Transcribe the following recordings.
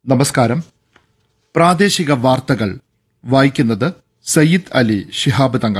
നമസ്കാരം പ്രാദേശിക വാർത്തകൾ വായിക്കുന്നത് സയ്യിദ് അലി ശിഹാബ് തങ്ങൾ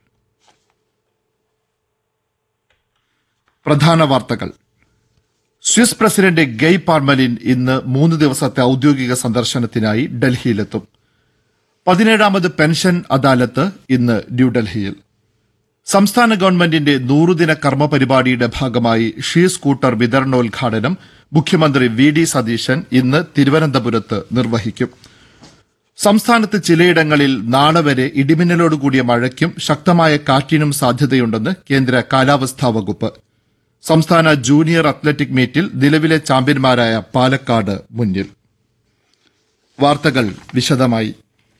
പ്രധാന വാർത്തകൾ സ്വിസ് പ്രസിഡന്റ് ഗെയ് പാർമലിൻ ഇന്ന് മൂന്ന് ദിവസത്തെ ഔദ്യോഗിക സന്ദർശനത്തിനായി ഡൽഹിയിലെത്തും പതിനേഴാമത് പെൻഷൻ അദാലത്ത് ഇന്ന് ന്യൂഡൽഹിയിൽ സംസ്ഥാന ഗവൺമെന്റിന്റെ നൂറുദിന കർമ്മ പരിപാടിയുടെ ഭാഗമായി ഷീ സ്കൂട്ടർ വിതരണോദ്ഘാടനം മുഖ്യമന്ത്രി വി ഡി സതീശൻ ഇന്ന് തിരുവനന്തപുരത്ത് നിർവഹിക്കും സംസ്ഥാനത്ത് ചിലയിടങ്ങളിൽ നാളെ വരെ ഇടിമിന്നലോടുകൂടിയ മഴയ്ക്കും ശക്തമായ കാറ്റിനും സാധ്യതയുണ്ടെന്ന് കേന്ദ്ര കാലാവസ്ഥാ വകുപ്പ് സംസ്ഥാന ജൂനിയർ അത്ലറ്റിക് മീറ്റിൽ നിലവിലെ ചാമ്പ്യന്മാരായ പാലക്കാട് മുന്നിൽ വാർത്തകൾ വിശദമായി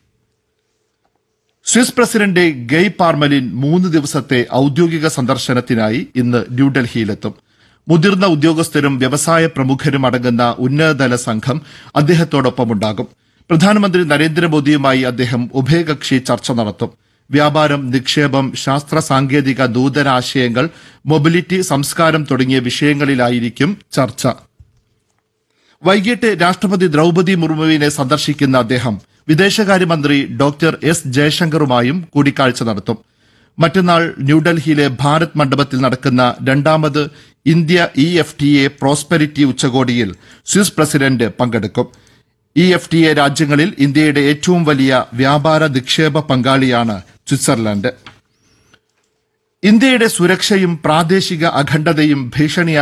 സ്വിസ് പ്രസിഡന്റ് ഗെയ് പാർമലിൻ മൂന്ന് ദിവസത്തെ ഔദ്യോഗിക സന്ദർശനത്തിനായി ഇന്ന് ന്യൂഡൽഹിയിലെത്തും മുതിർന്ന ഉദ്യോഗസ്ഥരും വ്യവസായ പ്രമുഖരും അടങ്ങുന്ന ഉന്നതതല സംഘം അദ്ദേഹത്തോടൊപ്പമുണ്ടാകും പ്രധാനമന്ത്രി നരേന്ദ്രമോദിയുമായി അദ്ദേഹം ഉഭയകക്ഷി ചർച്ച നടത്തും വ്യാപാരം നിക്ഷേപം ശാസ്ത്ര സാങ്കേതിക നൂതനാശയങ്ങൾ മൊബിലിറ്റി സംസ്കാരം തുടങ്ങിയ വിഷയങ്ങളിലായിരിക്കും ചർച്ച വൈകിട്ട് രാഷ്ട്രപതി ദ്രൌപതി മുർമുവിനെ സന്ദർശിക്കുന്ന അദ്ദേഹം വിദേശകാര്യമന്ത്രി ഡോക്ടർ എസ് ജയശങ്കറുമായും കൂടിക്കാഴ്ച നടത്തും മറ്റന്നാൾ ന്യൂഡൽഹിയിലെ ഭാരത് മണ്ഡപത്തിൽ നടക്കുന്ന രണ്ടാമത് India E F T A prosperity ഉച്ചകോടിയിൽ സ്വിസ് പ്രസിഡന്റ് പങ്കെടുക്കും ഇ എഫ് ടി എ രാജ്യങ്ങളിൽ ഇന്ത്യയുടെ ഏറ്റവും വലിയ വ്യാപാര നിക്ഷേപ പങ്കാളിയാണ് സ്വിറ്റ്സർലൻഡ് ഇന്ത്യയുടെ സുരക്ഷയും പ്രാദേശിക അഖണ്ഡതയും ഭീഷണിയായി